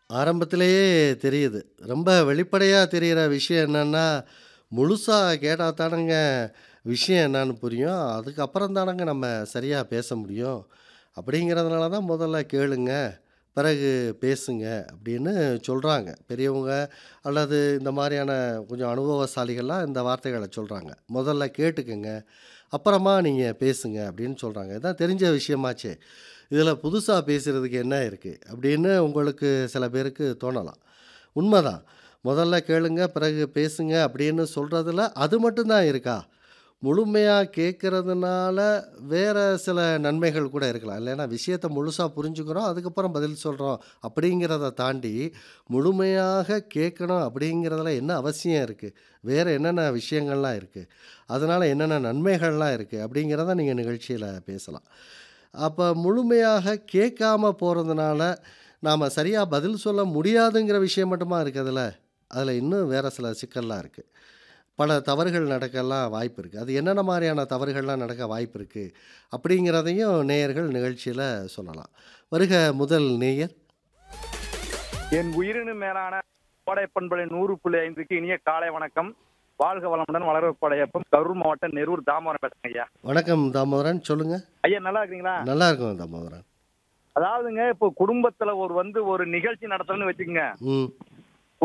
ஆரம்பத்திலேயே தெரியுது. ரொம்ப வெளிப்படையா தெரியிற விஷயம் என்னன்னா, முழுசா கேட்டா தானங்க விஷயம் என்னான்னு புரியும். அதுக்கப்புறம் தானங்க நம்ம சரியா பேச முடியும். அப்படிங்கிறதுனால தான் முதல்ல கேளுங்க, பிறகு பேசுங்க அப்படின்னு சொல்றாங்க. பெரியவங்க அல்லது இந்த மாரியான கொஞ்சம் அனுபவசாலிகள்லாம் இந்த வார்த்தைகள சொல்றாங்க. முதல்ல கேட்டுக்கங்க, அப்புறமா நீங்க பேசுங்க அப்படின்னு சொல்றாங்க. இதான் தெரிஞ்ச விஷயமாச்சே. இதில புதுசா பேசுறதுக்கு என்ன இருக்கு? அப்படின்னு உங்களுக்கு சில பேருக்கு தோணலாம். உண்மதான். முதல்ல கேளுங்க, பிறகு பேசுங்க அப்படின்னு சொல்றதுல அது மட்டும் தான் இருக்கா? முழுமையா கேட்கறதுனால வேற சில நன்மைகள் கூட இருக்கலாம். இல்லைன்னா விஷயத்த முழுசா புரிஞ்சுக்கிறோம், அதுக்கப்புறம் பதில் சொல்றோம் அப்படிங்கிறத தாண்டி, முழுமையாக கேட்கணும் அப்படிங்கிறதுல என்ன அவசியம் இருக்கு? வேற என்னென்ன விஷயங்கள்லாம் இருக்கு? அதனால என்னென்ன நன்மைகள்லாம் இருக்கு? அப்படிங்கிறத நீங்க நிகழ்ச்சியில பேசலாம். அப்ப முழுமையாக கேட்காம போறதுனால, நாம சரியா பதில் சொல்ல முடியாதுங்கிற விஷயம் மட்டுமா இருக்கு அதுல? அதுல இன்னும் வேற சில சிக்கல்லாம் இருக்கு. பல தவறுகள் நடக்கலாம் வாய்ப்பு இருக்கு. அது என்னென்ன மாரியான தவறுகள்லாம் நடக்க வாய்ப்பு இருக்கு? அப்படிங்கிறதையும் நேயர்கள் நிகழ்ச்சியில சொல்லலாம். வருக முதல் நேயர். என் உயிரினும் மேலான கோடை பண்பலை 100.5க்கு இனிய காலை வணக்கம். வாழ்க வளமுடன் வளர படையப்பம் கரூர் மாவட்டம் நெரூர் தாமோதரன் பேசுறேன் ஐயா. வணக்கம் தாமோதரன். சொல்லுங்க. ஐயா நல்லா இருக்கீங்களா? நல்லா இருக்கோம் தாமோதரன். அதாவதுங்க இப்போ குடும்பத்துல ஒரு வந்து ஒரு நிகழ்ச்சி நடத்துறோம்னு வச்சுக்கங்க. ம்.